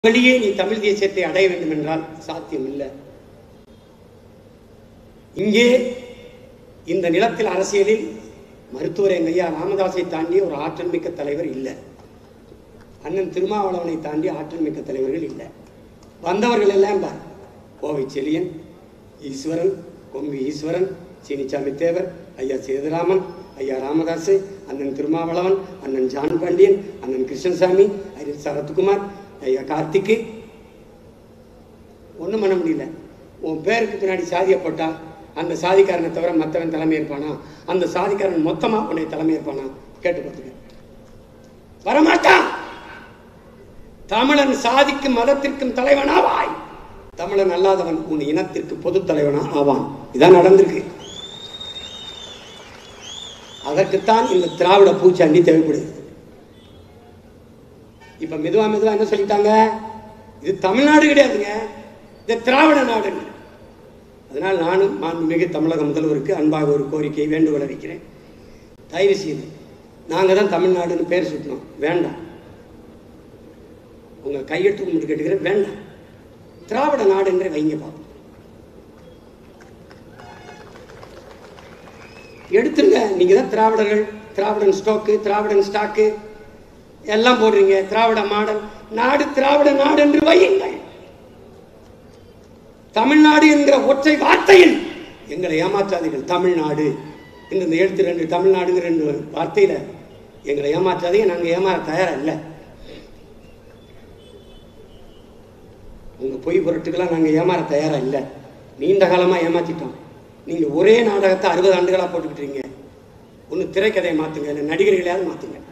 வழியே நீ தமிழ் தேசியத்தை அடைய வேண்டும் என்றால் சாத்தியம் இல்லை இங்கே இந்த நிலத்தில் அரசியலில் மருத்துவர் எங்க ஐயா ராமதாஸை தாண்டி ஒரு ஆற்றல் மிக்க தலைவர் இல்லை அண்ணன் திருமாவளவனை தாண்டி ஆற்றல் மிக்க தலைவர்கள் இல்லை வந்தவர்கள் எல்லாம் பார் கோவை செலியன் ஈஸ்வரன் கொங்கு ஈஸ்வரன் சீனிச்சாமி தேவர் ஐயா சேதுராமன் ஐயா ராமதாஸ் அண்ணன் திருமாவளவன் அண்ணன் ஜான் பாண்டியன் அண்ணன் கிருஷ்ணசாமி ஐயா சரத்குமார் ஐயா கார்த்திக்கு ஒன்றும் பண்ண முடியல உன் பேருக்கு பின்னாடி சாதியை போட்டா அந்த சாதிக்காரனை தவிர மற்றவன் தலைமை இருப்பானா அந்த சாதிக்காரன் மொத்தமாக உன்னை தலைமை இருப்பானா கேட்டு பார்த்துக்க வரமாட்டான் தமிழன் சாதிக்கும் மதத்திற்கும் தலைவனாவாய் தமிழன் அல்லாதவன் உன் இனத்திற்கு பொது தலைவனா ஆவான் இதான் நடந்திருக்கு அதற்குத்தான் இந்த திராவிட பூச்சாண்டி தேவைப்படுது இப்ப மெதுவா மெதுவா என்ன சொல்லிட்டாங்க இது தமிழ்நாடு கிடையாதுங்க இது திராவிட நாடுங்க அதனால் நானும் மாண்புமிகு தமிழக முதல்வருக்கு அன்பாக ஒரு கோரிக்கை வேண்டுகோளை வைக்கிறேன் தயவு செய்து நாங்கள் தான் தமிழ்நாடுன்னு பேர் சுட்டணும் வேண்டாம் உங்கள் கையெழுத்து கும்பிட்டு கேட்டுக்கிறேன் வேண்டாம் திராவிட நாடு என்றே வைங்க பார்ப்போம் எடுத்துருங்க நீங்கள் தான் திராவிடர்கள் திராவிடன் ஸ்டோக்கு திராவிடன் ஸ்டாக்கு எல்லாம் போடுறீங்க திராவிட மாடல் நாடு திராவிட நாடு என்று வையுங்கள் தமிழ்நாடு என்கிற ஒற்றை வார்த்தையில் எங்களை ஏமாற்றாதீர்கள் தமிழ்நாடு இந்த இந்த எழுத்து ரெண்டு தமிழ்நாடுங்கிற ரெண்டு வார்த்தையில எங்களை ஏமாற்றாதீங்க நாங்கள் ஏமாற தயாரா இல்லை உங்க பொய் பொருட்டுக்கெல்லாம் நாங்கள் ஏமாற தயாரா இல்லை நீண்ட காலமா ஏமாத்திட்டோம் நீங்க ஒரே நாடகத்தை அறுபது ஆண்டுகளா போட்டுக்கிட்டீங்க ஒன்று திரைக்கதையை மாத்துங்க இல்லை நடிகர்களையாவது மாத்துங்க